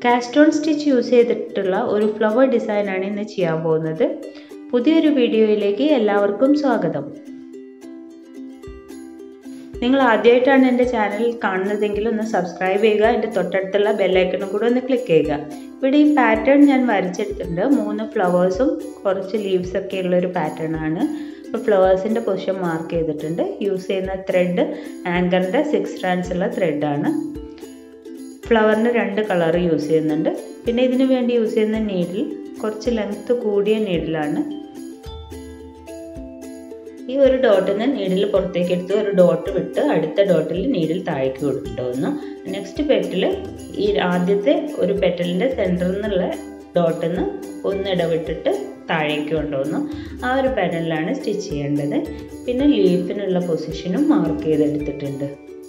cast on stitch use ചെയ്തിട്ടുള്ള ഒരു flower ഡിസൈനാണ് ഇന്ന് ചെയ്യാൻ പോകുന്നത് പുതിയൊരു വീഡിയോയിലേക്ക് എല്ലാവർക്കും സ്വാഗതം നിങ്ങൾ ആദ്യമായിട്ടാണ് എൻ്റെ ചാനൽ കാണുന്നതെങ്കിൽ ഒന്ന് സബ്സ്ക്രൈബ് ചെയ്യുക എൻ്റെ തൊട്ടടുത്തുള്ള ബെല്ലൈക്കണും കൂടെ ഒന്ന് ക്ലിക്ക് ചെയ്യുക ഇവിടെ ഈ പാറ്റേൺ ഞാൻ വരച്ചെടുത്തിട്ടുണ്ട് മൂന്ന് ഫ്ലവേഴ്സും കുറച്ച് ലീവ്സ് ഒക്കെ ഉള്ള ഒരു പാറ്റേൺ ആണ് ഇപ്പോൾ ഫ്ലവേഴ്സിൻ്റെ പൊസിഷൻ മാർക്ക് ചെയ്തിട്ടുണ്ട് യൂസ് ചെയ്യുന്ന ത്രെഡ് ആങ്കറിൻ്റെ സിക്സ് സ്ട്രാൻഡ്സ് ഉള്ള ത്രെഡാണ് ഫ്ലവറിന് രണ്ട് കളർ യൂസ് ചെയ്യുന്നുണ്ട് പിന്നെ ഇതിന് വേണ്ടി യൂസ് ചെയ്യുന്ന നീഡിൽ കുറച്ച് ലെങ്ത്ത് കൂടിയ നീഡിലാണ് ഈ ഒരു ഡോട്ടിൽ നിന്ന് നീഡിൽ പുറത്തേക്ക് എടുത്ത് ഒരു ഡോട്ട് വിട്ട് അടുത്ത ഡോട്ടിൽ നീഡിൽ താഴേക്ക് കൊണ്ടുവന്നു നെക്സ്റ്റ് പെറ്റിൽ ഈ ആദ്യത്തെ ഒരു പെറ്റലിൻ്റെ സെൻറ്ററിൽ നിന്നുള്ള ഡോട്ടിൽ നിന്ന് ഒന്നിടവിട്ടിട്ട് താഴേക്ക് കൊണ്ടുവന്നു ആ ഒരു പാറ്റേണിലാണ് സ്റ്റിച്ച് ചെയ്യേണ്ടത് പിന്നെ ലീഫിനുള്ള പൊസിഷനും മാർക്ക് ചെയ്തെടുത്തിട്ടുണ്ട്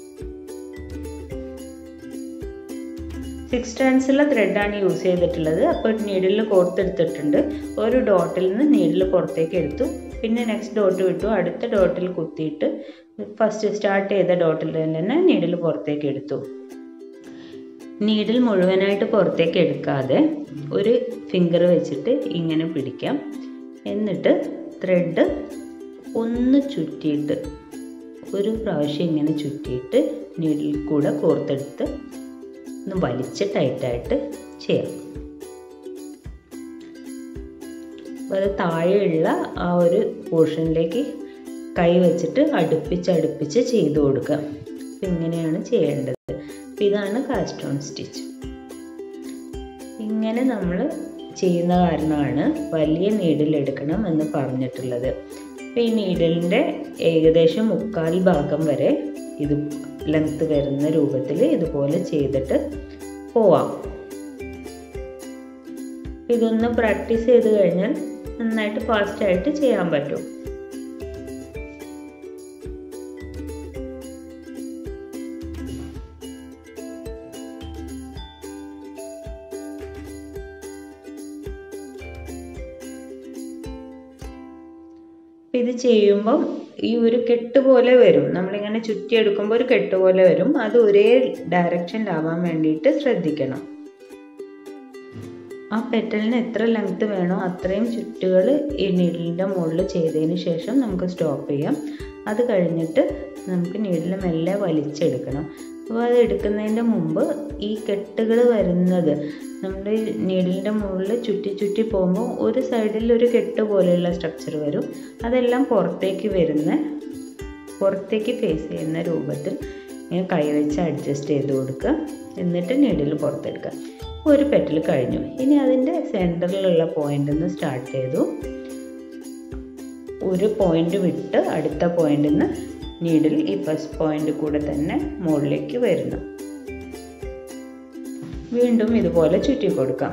സിക്സ് സ്റ്റാൻഡ്സുള്ള ത്രെഡാണ് യൂസ് ചെയ്തിട്ടുള്ളത് അപ്പോൾ നീഡിൽ കോർത്തെടുത്തിട്ടുണ്ട് ഒരു ഡോട്ടിൽ നിന്ന് നീഡിൽ പുറത്തേക്ക് എടുത്തു പിന്നെ നെക്സ്റ്റ് ഡോട്ട് വിട്ടു അടുത്ത ഡോട്ടിൽ കുത്തിയിട്ട് ഫസ്റ്റ് സ്റ്റാർട്ട് ചെയ്ത ഡോട്ടിൽ തന്നെ നീഡിൽ പുറത്തേക്ക് എടുത്തു നീഡിൽ മുഴുവനായിട്ട് പുറത്തേക്ക് എടുക്കാതെ ഒരു ഫിംഗർ വെച്ചിട്ട് ഇങ്ങനെ പിടിക്കാം എന്നിട്ട് ത്രെഡ് ഒന്ന് ചുറ്റിയിട്ട് ഒരു പ്രാവശ്യം ഇങ്ങനെ ചുറ്റിയിട്ട് നീഡിൽ കൂടെ കോർത്തെടുത്ത് ഒന്ന് വലിച്ച് ടൈറ്റായിട്ട് ചെയ്യാം അത് താഴെയുള്ള ആ ഒരു പോർഷനിലേക്ക് കൈ വെച്ചിട്ട് അടുപ്പിച്ച് അടുപ്പിച്ച് ചെയ്തു കൊടുക്കുക അപ്പം ഇങ്ങനെയാണ് ചെയ്യേണ്ടത് അപ്പം ഇതാണ് കാസ്റ്റോൺ സ്റ്റിച്ച് ഇങ്ങനെ നമ്മൾ ചെയ്യുന്ന കാരണമാണ് വലിയ നീഡിൽ എടുക്കണം എന്ന് പറഞ്ഞിട്ടുള്ളത് അപ്പം ഈ നീഡിലിൻ്റെ ഏകദേശം മുക്കാൽ ഭാഗം വരെ ഇത് ലെങ്ത്ത് വരുന്ന രൂപത്തിൽ ഇതുപോലെ ചെയ്തിട്ട് പോവാം ഇതൊന്ന് പ്രാക്ടീസ് ചെയ്ത് കഴിഞ്ഞാൽ നന്നായിട്ട് ഫാസ്റ്റായിട്ട് ചെയ്യാൻ പറ്റും ഇത് ചെയ്യുമ്പം ഈ ഒരു കെട്ട് പോലെ വരും നമ്മളിങ്ങനെ ചുറ്റിയെടുക്കുമ്പോൾ ഒരു കെട്ട് പോലെ വരും അത് ഒരേ ഡയറക്ഷനിലാവാൻ വേണ്ടിയിട്ട് ശ്രദ്ധിക്കണം ആ പെറ്റലിന് എത്ര ലെങ്ത് വേണോ അത്രയും ചുറ്റുകൾ ഈ നീഡിലിൻ്റെ മുകളിൽ ചെയ്തതിന് ശേഷം നമുക്ക് സ്റ്റോപ്പ് ചെയ്യാം അത് കഴിഞ്ഞിട്ട് നമുക്ക് നീഡിൽ മെല്ലെ വലിച്ചെടുക്കണം അപ്പോൾ അത് എടുക്കുന്നതിൻ്റെ മുമ്പ് ഈ കെട്ടുകൾ വരുന്നത് നമ്മുടെ നീഡിലിൻ്റെ മുകളിൽ ചുറ്റി ചുറ്റി പോകുമ്പോൾ ഒരു സൈഡിൽ ഒരു കെട്ട് പോലെയുള്ള സ്ട്രക്ചർ വരും അതെല്ലാം പുറത്തേക്ക് വരുന്ന പുറത്തേക്ക് ഫേസ് ചെയ്യുന്ന രൂപത്തിൽ ഇങ്ങനെ കൈവച്ച് അഡ്ജസ്റ്റ് ചെയ്ത് കൊടുക്കുക എന്നിട്ട് നീഡിൽ പുറത്തെടുക്കുക ഒരു പെറ്റൽ കഴിഞ്ഞു ഇനി അതിൻ്റെ സെൻറ്ററിലുള്ള പോയിന്റിൽ നിന്ന് സ്റ്റാർട്ട് ചെയ്തു ഒരു പോയിന്റ് വിട്ട് അടുത്ത പോയിന്റിൽ നിന്ന് നീഡിൽ ഈ ഫസ്റ്റ് പോയിന്റ് കൂടെ തന്നെ മുകളിലേക്ക് വരുന്നു വീണ്ടും ഇതുപോലെ ചുറ്റി കൊടുക്കാം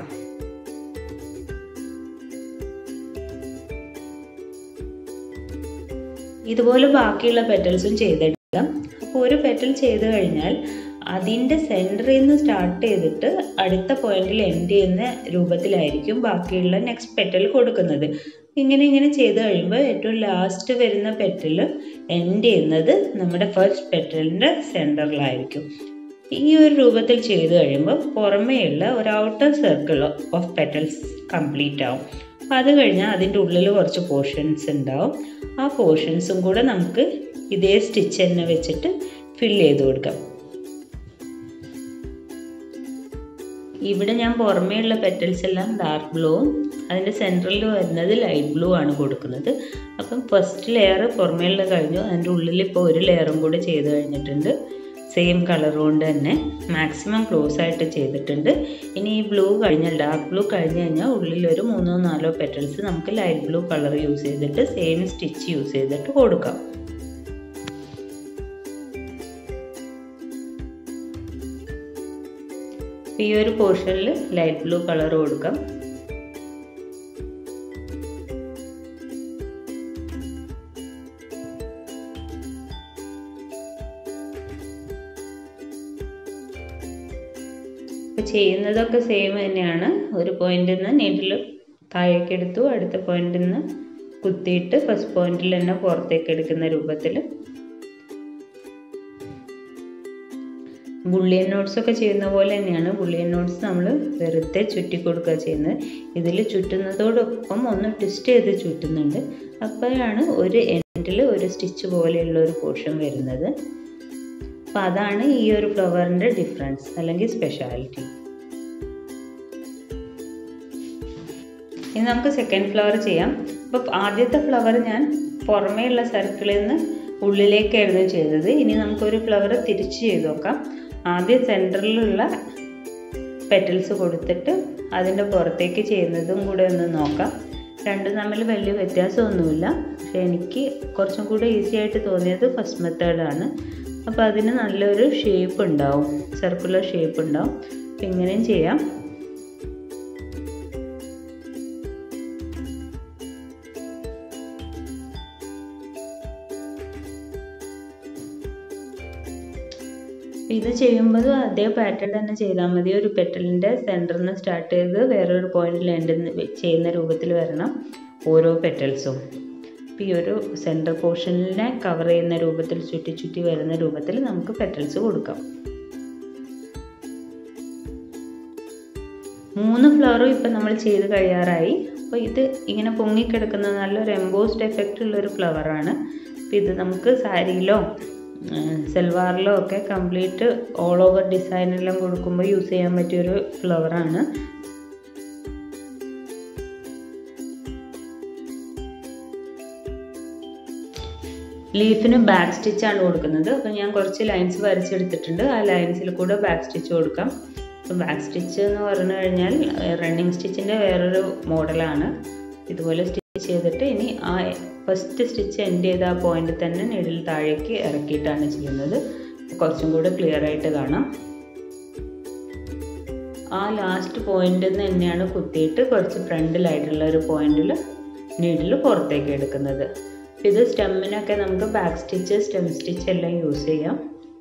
ഇതുപോലെ ബാക്കിയുള്ള പെറ്റൽസും ചെയ്തെടുക്കാം അപ്പോൾ ഒരു പെറ്റൽ ചെയ്ത് കഴിഞ്ഞാൽ അതിൻ്റെ സെൻറ്ററിൽ നിന്ന് സ്റ്റാർട്ട് ചെയ്തിട്ട് അടുത്ത പോയിന്റിൽ എൻഡ് ചെയ്യുന്ന രൂപത്തിലായിരിക്കും ബാക്കിയുള്ള നെക്സ്റ്റ് പെറ്റൽ കൊടുക്കുന്നത് ഇങ്ങനെ ഇങ്ങനെ ചെയ്ത് കഴിയുമ്പോൾ ഏറ്റവും ലാസ്റ്റ് വരുന്ന പെറ്റൽ എൻഡ് ചെയ്യുന്നത് നമ്മുടെ ഫസ്റ്റ് പെറ്റലിൻ്റെ സെൻറ്ററിലായിരിക്കും ഈ ഒരു രൂപത്തിൽ ചെയ്ത് കഴിയുമ്പോൾ പുറമേയുള്ള ഒരു outer circle of petals complete ആവും അപ്പോൾ അത് കഴിഞ്ഞാൽ അതിൻ്റെ ഉള്ളിൽ കുറച്ച് പോർഷൻസ് ഉണ്ടാവും ആ പോർഷൻസും കൂടെ നമുക്ക് ഇതേ സ്റ്റിച്ച് തന്നെ വെച്ചിട്ട് ഫില്ല് ചെയ്ത് കൊടുക്കാം ഇവിടെ ഞാൻ പുറമേയുള്ള പെറ്റൽസ് എല്ലാം ഡാർക്ക് ബ്ലൂവും അതിൻ്റെ സെൻട്രലിൽ വരുന്നത് ലൈറ്റ് ബ്ലൂ ആണ് കൊടുക്കുന്നത് അപ്പം ഫസ്റ്റ് ലെയർ പുറമേയുള്ള കഴിഞ്ഞു അതിൻ്റെ ഉള്ളിൽ ഇപ്പോൾ ഒരു ലെയറും കൂടെ ചെയ്ത് കഴിഞ്ഞിട്ടുണ്ട് സെയിം കളർ കൊണ്ട് തന്നെ മാക്സിമം ക്ലോസ് ആയിട്ട് ചെയ്തിട്ടുണ്ട് ഇനി ഈ ബ്ലൂ കഴിഞ്ഞാൽ ഡാർക്ക് ബ്ലൂ കഴിഞ്ഞ് കഴിഞ്ഞാൽ ഉള്ളിൽ ഒരു മൂന്നോ നാലോ പെറ്റൽസ് നമുക്ക് ലൈറ്റ് ബ്ലൂ കളർ യൂസ് ചെയ്തിട്ട് സെയിം സ്റ്റിച്ച് യൂസ് ചെയ്തിട്ട് കൊടുക്കാം ഈ ഒരു പോർഷനിൽ ലൈറ്റ് ബ്ലൂ കളർ കൊടുക്കാം ഇപ്പോൾ ചെയ്യുന്നതൊക്കെ സെയിം തന്നെയാണ് ഒരു പോയിന്റിൽ നിന്ന് നീഡിൽ താഴേക്ക് എടുത്തു അടുത്ത പോയിന്റിൽ നിന്ന് കുത്തിയിട്ട് ഫസ്റ്റ് പോയിന്റിൽ തന്നെ പുറത്തേക്ക് എടുക്കുന്ന രൂപത്തിൽ ബുള്ളിയൻ നോട്ട്സ് ഒക്കെ ചെയ്യുന്ന പോലെ തന്നെയാണ് ബുള്ളിയൻ നോട്ട്സ് നമ്മൾ വെറുതെ ചുറ്റി കൊടുക്കുക ചെയ്യുന്നത് ഇതിൽ ചുറ്റുന്നതോടൊപ്പം ഒന്ന് ട്വിസ്റ്റ് ചെയ്ത് ചുറ്റുന്നുണ്ട് അപ്പോഴാണ് ഒരു എൻഡിൽ ഒരു സ്റ്റിച്ച് പോലെയുള്ള ഒരു പോർഷൻ വരുന്നത് അപ്പം അതാണ് ഈ ഒരു ഫ്ലവറിൻ്റെ ഡിഫറൻസ് അല്ലെങ്കിൽ സ്പെഷ്യാലിറ്റി ഇനി നമുക്ക് സെക്കൻഡ് ഫ്ലവർ ചെയ്യാം അപ്പോൾ ആദ്യത്തെ ഫ്ലവർ ഞാൻ പുറമേയുള്ള സർക്കിളിൽ നിന്ന് ഉള്ളിലേക്കായിരുന്നു ചെയ്തത് ഇനി നമുക്കൊരു ഫ്ലവർ തിരിച്ച് ചെയ്ത് നോക്കാം ആദ്യം സെൻറ്ററിലുള്ള പെറ്റൽസ് കൊടുത്തിട്ട് അതിൻ്റെ പുറത്തേക്ക് ചെയ്യുന്നതും കൂടെ ഒന്ന് നോക്കാം രണ്ടും തമ്മിൽ വലിയ വ്യത്യാസമൊന്നുമില്ല പക്ഷെ എനിക്ക് കുറച്ചും കൂടെ ഈസി ആയിട്ട് തോന്നിയത് ഫസ്റ്റ് മെത്തേഡാണ് അപ്പോൾ അതിന് നല്ലൊരു ഷേപ്പ് ഉണ്ടാവും സർക്കുലർ ഷേപ്പ് ഉണ്ടാവും അപ്പം ഇങ്ങനെയും ചെയ്യാം ഇത് ചെയ്യുമ്പോൾ അതേ പാറ്റേൺ തന്നെ ചെയ്താൽ മതി ഒരു പെറ്റലിൻ്റെ സെൻറ്ററിൽ നിന്ന് സ്റ്റാർട്ട് ചെയ്ത് വേറൊരു പോയിന്റിൽ എൻഡ് ചെയ്യുന്ന രൂപത്തിൽ വരണം ഓരോ പെറ്റൽസും അപ്പോൾ ഈ ഒരു സെൻറ്റർ പോർഷനിനെ കവർ ചെയ്യുന്ന രൂപത്തിൽ ചുറ്റി ചുറ്റി വരുന്ന രൂപത്തിൽ നമുക്ക് പെറ്റൽസ് കൊടുക്കാം മൂന്ന് ഫ്ലവറും ഇപ്പം നമ്മൾ ചെയ്ത് കഴിയാറായി അപ്പോൾ ഇത് ഇങ്ങനെ പൊങ്ങിക്കിടക്കുന്ന നല്ലൊരു എംബോസ്ഡ് എഫക്റ്റ് ഉള്ളൊരു ഫ്ലവറാണ് അപ്പോൾ ഇത് നമുക്ക് സാരിയിലോ സെൽവാറിലോ ഒക്കെ കംപ്ലീറ്റ് ഓൾ ഓവർ ഡിസൈനെല്ലാം കൊടുക്കുമ്പോൾ യൂസ് ചെയ്യാൻ പറ്റിയൊരു ഫ്ലവറാണ് ലീഫിന് ബാക്ക് സ്റ്റിച്ചാണ് കൊടുക്കുന്നത് അപ്പോൾ ഞാൻ കുറച്ച് ലൈൻസ് വരച്ചെടുത്തിട്ടുണ്ട് ആ ലൈൻസിൽ കൂടെ ബാക്ക് സ്റ്റിച്ച് കൊടുക്കാം അപ്പോൾ ബാക്ക് സ്റ്റിച്ച് എന്ന് പറഞ്ഞു കഴിഞ്ഞാൽ റണ്ണിങ് സ്റ്റിച്ചിൻ്റെ വേറൊരു മോഡലാണ് ഇതുപോലെ സ്റ്റിച്ച് ചെയ്തിട്ട് ഇനി ആ ഫസ്റ്റ് സ്റ്റിച്ച് എൻഡ് ചെയ്ത ആ പോയിന്റ് തന്നെ നീഡിൽ താഴേക്ക് ഇറക്കിയിട്ടാണ് ചെയ്യുന്നത് കുറച്ചും കൂടെ ക്ലിയർ ആയിട്ട് കാണാം ആ ലാസ്റ്റ് പോയിന്റിൽ നിന്ന് തന്നെയാണ് കുത്തിയിട്ട് കുറച്ച് ഫ്രണ്ടിലായിട്ടുള്ള ഒരു പോയിന്റിൽ നീഡിൽ പുറത്തേക്ക് എടുക്കുന്നത് ഇത് സ്റ്റെമ്മിനൊക്കെ നമുക്ക് ബാക്ക് സ്റ്റിച്ച് സ്റ്റെം സ്റ്റിച്ച് എല്ലാം യൂസ് ചെയ്യാം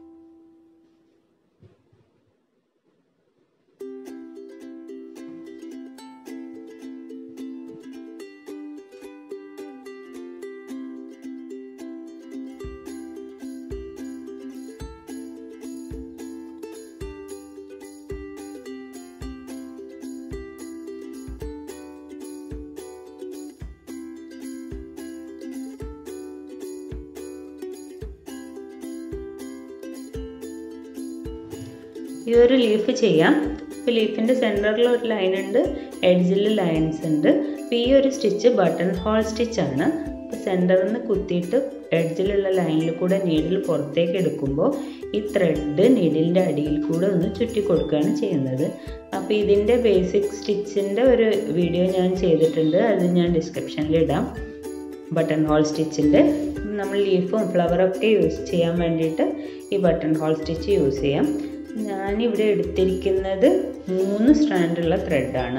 ഈ ഒരു ലീഫ് ചെയ്യാം ഇപ്പോൾ ലീഫിൻ്റെ സെൻറ്ററിൽ ഒരു ലൈൻ ഉണ്ട് എഡ്ജിൽ ലൈൻസ് ഉണ്ട് അപ്പോൾ ഈ ഒരു സ്റ്റിച്ച് ബട്ടൺ ഹോൾ സ്റ്റിച്ചാണ് അപ്പോൾ സെൻറ്ററിൽ നിന്ന് കുത്തിയിട്ട് എഡ്ജിലുള്ള ലൈനിൽ കൂടെ നീഡിൽ പുറത്തേക്ക് എടുക്കുമ്പോൾ ഈ ത്രെഡ് നീഡിലിൻ്റെ അടിയിൽ കൂടെ ഒന്ന് ചുറ്റി കൊടുക്കുകയാണ് ചെയ്യുന്നത് അപ്പോൾ ഇതിൻ്റെ ബേസിക് സ്റ്റിച്ചിൻ്റെ ഒരു വീഡിയോ ഞാൻ ചെയ്തിട്ടുണ്ട് അത് ഞാൻ ഡിസ്ക്രിപ്ഷനിൽ ഇടാം ബട്ടൺ ഹോൾ സ്റ്റിച്ചിൻ്റെ നമ്മൾ ലീഫും ഫ്ലവറൊക്കെ യൂസ് ചെയ്യാൻ വേണ്ടിയിട്ട് ഈ ബട്ടൺ ഹോൾ സ്റ്റിച്ച് യൂസ് ചെയ്യാം ഞാനിവിടെ എടുത്തിരിക്കുന്നത് മൂന്ന് സ്ട്രാൻഡുള്ള ത്രെഡാണ്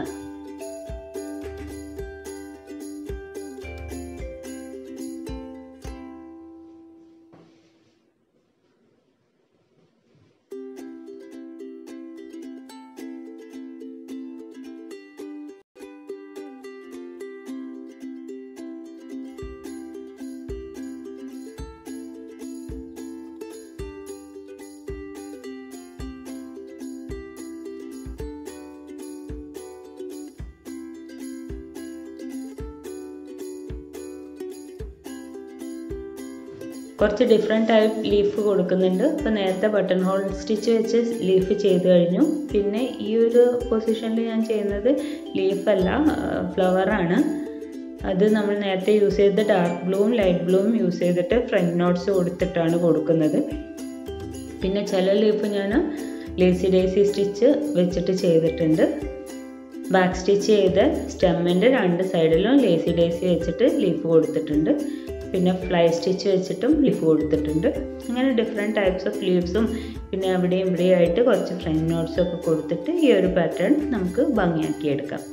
കുറച്ച് ഡിഫറെൻറ്റ് ടൈപ്പ് ലീഫ് കൊടുക്കുന്നുണ്ട് ഇപ്പോൾ നേരത്തെ ബട്ടൺ ഹോൾ സ്റ്റിച്ച് വെച്ച് ലീഫ് ചെയ്ത് കഴിഞ്ഞു പിന്നെ ഈ ഒരു പൊസിഷനിൽ ഞാൻ ചെയ്യുന്നത് ലീഫല്ല ഫ്ലവറാണ് അത് നമ്മൾ നേരത്തെ യൂസ് ചെയ്ത ഡാർക്ക് ബ്ലൂവും ലൈറ്റ് ബ്ലൂവും യൂസ് ചെയ്തിട്ട് ഫ്രണ്ട് നോട്ട്സ് കൊടുത്തിട്ടാണ് കൊടുക്കുന്നത് പിന്നെ ചില ലീഫ് ഞാൻ ലേസി ഡേസി സ്റ്റിച്ച് വെച്ചിട്ട് ചെയ്തിട്ടുണ്ട് ബാക്ക് സ്റ്റിച്ച് ചെയ്ത് സ്റ്റെമ്മിൻ്റെ രണ്ട് സൈഡിലും ലേസി ഡേസി വെച്ചിട്ട് ലീഫ് കൊടുത്തിട്ടുണ്ട് പിന്നെ ഫ്ലൈ സ്റ്റിച്ച് വെച്ചിട്ടും ലീഫ് കൊടുത്തിട്ടുണ്ട് അങ്ങനെ ഡിഫറെൻറ്റ് ടൈപ്സ് ഓഫ് ലീവ്സും പിന്നെ അവിടെയും ഇവിടെയും ആയിട്ട് കുറച്ച് ഫ്രണ്ട് നോട്ട്സും ഒക്കെ കൊടുത്തിട്ട് ഈ ഒരു പാറ്റേൺ നമുക്ക് ഭംഗിയാക്കി എടുക്കാം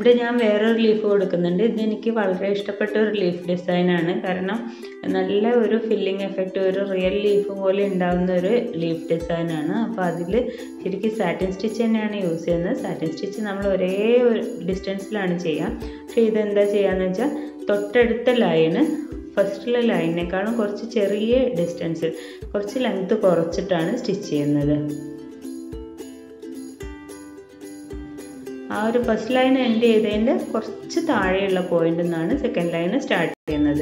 ഇവിടെ ഞാൻ വേറൊരു ലീഫ് കൊടുക്കുന്നുണ്ട് ഇത് എനിക്ക് വളരെ ഇഷ്ടപ്പെട്ട ഒരു ലീഫ് ഡിസൈനാണ് കാരണം നല്ല ഒരു ഫില്ലിംഗ് എഫക്റ്റ് ഒരു റിയൽ ലീഫ് പോലെ ഉണ്ടാകുന്ന ഒരു ലീഫ് ഡിസൈനാണ് അപ്പോൾ അതിൽ ശരിക്കും സാറ്റിൻ സ്റ്റിച്ച് തന്നെയാണ് യൂസ് ചെയ്യുന്നത് സാറ്റിൻ സ്റ്റിച്ച് നമ്മൾ ഒരേ ഒരു ഡിസ്റ്റൻസിലാണ് ചെയ്യുക പക്ഷേ ഇതെന്താ ചെയ്യുകയെന്ന് വെച്ചാൽ തൊട്ടടുത്ത ലൈന് ഫസ്റ്റിലെ ലൈനിനേക്കാളും കുറച്ച് ചെറിയ ഡിസ്റ്റൻസിൽ കുറച്ച് ലെങ്ത്ത് കുറച്ചിട്ടാണ് സ്റ്റിച്ച് ചെയ്യുന്നത് ആ ഒരു ഫസ്റ്റ് ലൈൻ എൻഡ് ചെയ്തതിൻ്റെ കുറച്ച് താഴെയുള്ള പോയിന്റിൽ നിന്നാണ് സെക്കൻഡ് ലൈൻ സ്റ്റാർട്ട് ചെയ്യുന്നത്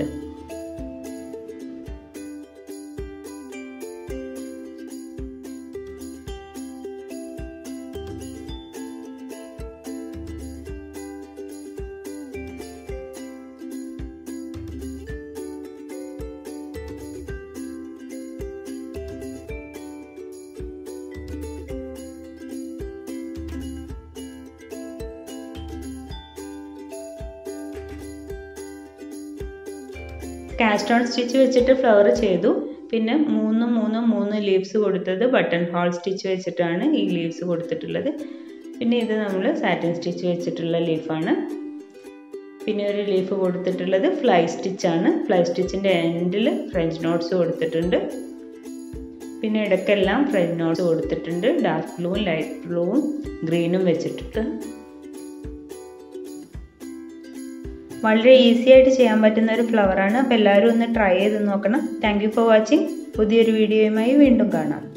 കാസ്റ്റോൺ സ്റ്റിച്ച് വെച്ചിട്ട് ഫ്ലവർ ചെയ്തു പിന്നെ മൂന്ന് മൂന്ന് മൂന്ന് ലീവ്സ് കൊടുത്തത് ബട്ടൺ ഹോൾ സ്റ്റിച്ച് വെച്ചിട്ടാണ് ഈ ലീവ്സ് കൊടുത്തിട്ടുള്ളത് പിന്നെ ഇത് നമ്മൾ സാറ്റിൻ സ്റ്റിച്ച് വെച്ചിട്ടുള്ള ലീഫാണ് പിന്നെ ഒരു ലീഫ് കൊടുത്തിട്ടുള്ളത് ഫ്ലൈ സ്റ്റിച്ചാണ് ഫ്ലൈ സ്റ്റിച്ചിൻ്റെ എൻഡിൽ ഫ്രഞ്ച് നോട്ട്സ് കൊടുത്തിട്ടുണ്ട് പിന്നെ ഇടയ്ക്കെല്ലാം ഫ്രഞ്ച് നോട്ട്സ് കൊടുത്തിട്ടുണ്ട് ഡാർക്ക് ബ്ലൂവും ലൈറ്റ് ബ്ലൂവും ഗ്രീനും വെച്ചിട്ടുണ്ട് വളരെ ഈസി ആയിട്ട് ചെയ്യാൻ പറ്റുന്ന ഒരു ഫ്ലവറാണ് അപ്പോൾ എല്ലാവരും ഒന്ന് ട്രൈ ചെയ്ത് നോക്കണം താങ്ക് യു ഫോർ വാച്ചിങ് പുതിയൊരു വീഡിയോയുമായി വീണ്ടും കാണാം